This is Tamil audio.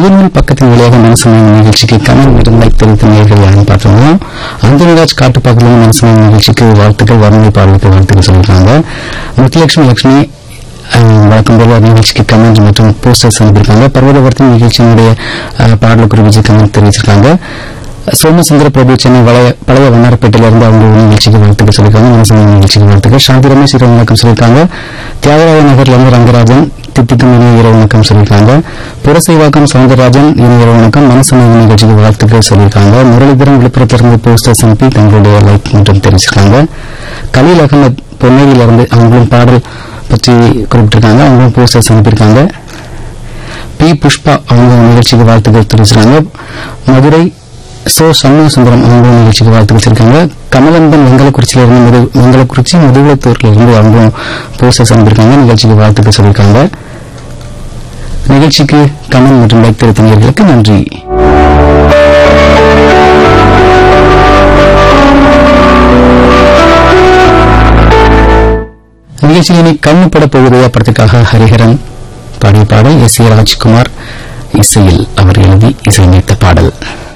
முகநூல் பக்கத்தின் வழியாக மனசமயம் நிகழ்ச்சிக்கு கமல் இருந்தாய் தெரிவித்த நேர்கள் யாருன்னு பார்த்தோம்னா அந்தனிராஜ் காட்டுப்பாக்கத்தில் மனசமயம் நிகழ்ச்சிக்கு வாழ்த்துக்கள் வறுமை பாடலுக்கு வாழ்த்துக்கள் சொல்லியிருக்காங்க முத்துலட்சுமி லட்சுமி அஹ், வழக்கம் போல நிகழ்ச்சிக்கு கமெண்ட் மற்றும் போஸ்டர்ஸ் அனுப்பியிருக்காங்க பர்வதவர்த்தன் நிகழ்ச்சியினுடைய அஹ், பாடல் குறிப்பிச்சு கமெண்ட் தெரிவிச்சிருக்காங்க சோமசுந்தர பிரபு சென்னை வளைய பழைய வண்ணாரப்பேட்டையிலிருந்து அவங்க ஒரு நிகழ்ச்சிக்கு வாழ்த்துக்கள் சொல்லியிருக்காங்க மனசமயம் நிகழ்ச்சிக்கு வாழ்த்துக்கள் சாந்தி ரமேஷ் இரவு வணக்கம் சொல்லியிருக்காங்க தியாகராய நகர்ல இருந்து ரங்கராஜன் தித்திக்கும் இனிய இரவு வணக்கம் சொல்லியிருக்காங்க புரசைவாக்கம் சவுந்தரராஜன் இனிய இரவு வணக்கம் மனசமயம் நிகழ்ச்சிக்கு வாழ்த்துக்கள் சொல்லியிருக்காங்க முரளிதரன் விழுப்புரத்திலிருந்து போஸ்டர்ஸ் அனுப்பி தங்களுடைய லைக் மற்றும் தெரிவிச்சிருக்காங்க கலீல் அகமது பொன்னேரியிலிருந்து அவங்களும் பாடல் பற்றி குறிப்பிட்டிருக்காங்க அவங்களும் போஸ்டர்ஸ் அனுப்பியிருக்காங்க பி புஷ்பா அவங்க நிகழ்ச்சிக்கு வாழ்த்துக்கள் தெரிவிச்சிருக்காங்க மதுரை சோ சண்முக சுந்தரம் அவங்க நிகழ்ச்சிக்கு வாழ்த்து வச்சிருக்காங்க கமலந்தன் வெங்கலக்குறிச்சியில இருந்து முது வெங்கலக்குறிச்சி முதுகுளத்தூர்ல இருந்து அவங்களும் போஸ்டர்ஸ் அனுப்பியிருக்காங்க நிகழ்ச்சிக்கு வாழ்த்துக்கள் சொல்லியிருக்காங்க நிகழ்ச்சிக்கு கமல் மற்றும் லைக் தெரிவித்தவர்களுக்கு நன்றி நிகழ்ச்சியினை கண்ணுப்பட போவதையா படத்துக்காக ஹரிஹரன் பாடிய பாடல் எஸ் ஏ ராஜ்குமார் இசையில் அவர் எழுதி இசையமைத்த பாடல்